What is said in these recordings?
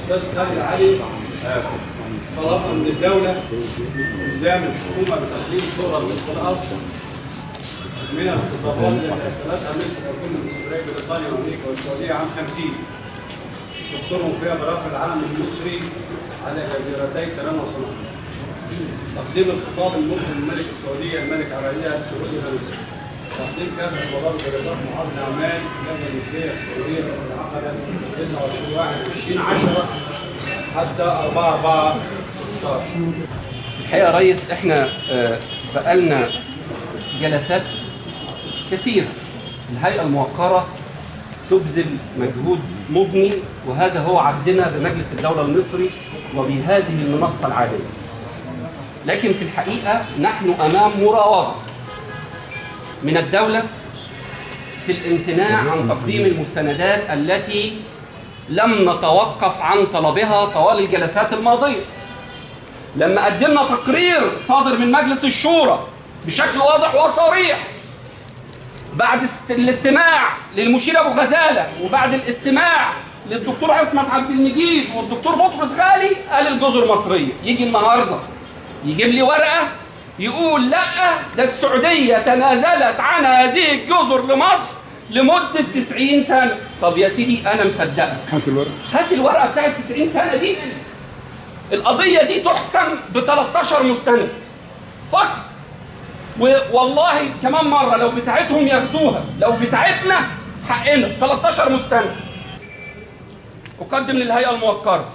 الاستاذ خالد علي آه، طلبنا من الدوله الزام الحكومه بتقديم صوره من الاصل من الخطابات التي ارسلتها مصر وكل من سفري بريطانيا وامريكا والسعوديه عام 50 دكتورهم فيها برفع العلم المصري على جزيرتي تيران وصنعاء تقديم الخطاب المصري للملك السعوديه الملك عبد ال سعودي مصر تقديم كافه وزاره الرياضات معاذ الاعمال اللجنه المصريه السعوديه التي انعقدت 29 21 10 حتى 4 4 16 الحقيقه يا ريس احنا آه، بقالنا جلسات كثيره الهيئه الموقره تبذل مجهود مبني وهذا هو عهدنا بمجلس الدوله المصري وبهذه المنصه العاليه لكن في الحقيقه نحن امام مراوغه من الدوله في الامتناع عن تقديم المستندات التي لم نتوقف عن طلبها طوال الجلسات الماضيه لما قدمنا تقرير صادر من مجلس الشورى بشكل واضح وصريح بعد است- الاستماع للمشير ابو غزاله وبعد الاستماع للدكتور عصمت عبد المجيد والدكتور بطرس غالي قال الجزر مصريه يجي النهارده يجيب لي ورقه يقول لا ده السعوديه تنازلت عن هذه الجزر لمصر لمده 90 سنه طب يا سيدي انا مصدقك هات الورق هات الورقه بتاعت 90 سنه دي القضيه دي تحسم ب 13 مستند فقط والله كمان مره لو بتاعتهم ياخدوها لو بتاعتنا حقنا 13 مستند اقدم للهيئه الموقره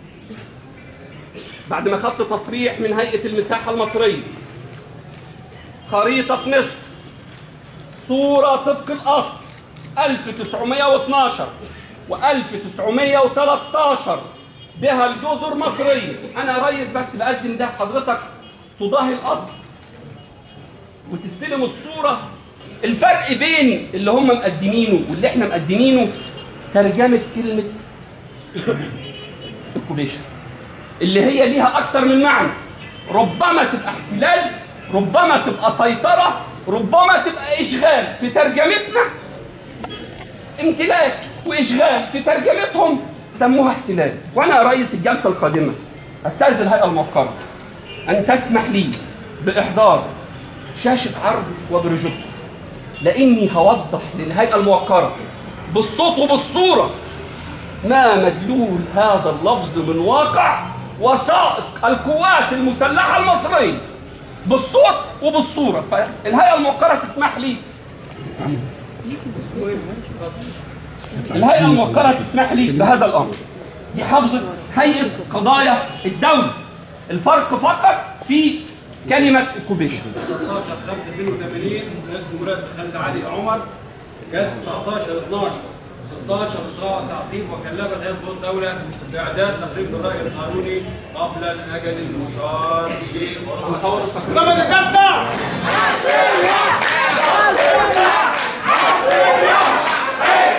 بعد ما خدت تصريح من هيئه المساحه المصريه خريطه مصر صوره طبق الاصل 1912 و1913 بها الجزر مصريه انا يا ريس بس بقدم ده حضرتك تضاهي الاصل وتستلم الصوره الفرق بين اللي هم مقدمينه واللي احنا مقدمينه ترجمه كلمه الكوبيشن اللي هي ليها اكتر من معنى ربما تبقى احتلال ربما تبقى سيطره ربما تبقى اشغال في ترجمتنا امتلاك واشغال في ترجمتهم سموها احتلال وانا يا ريس الجلسه القادمه استاذن الهيئه الموقره ان تسمح لي باحضار شاشه عرض وبروجيكتور لاني هوضح للهيئه الموقره بالصوت وبالصوره ما مدلول هذا اللفظ من واقع وثائق القوات المسلحه المصريه بالصوت وبالصوره فالهيئه الموقره تسمح لي الهيئه الموقره تسمح لي بهذا الامر دي حافظه هيئه قضايا الدوله الفرق فقط في كلمه الكوبيشن 19 82 رئيس جمهوريه خالد علي عمر جلسه 19 12 16 إلغاء تعقيب وكلفت هيئه قوى الدوله باعداد تقريب الراي القانوني قبل الاجل المشار اليه مصور لما تتكسر Australia! Australia! Australia! Hey!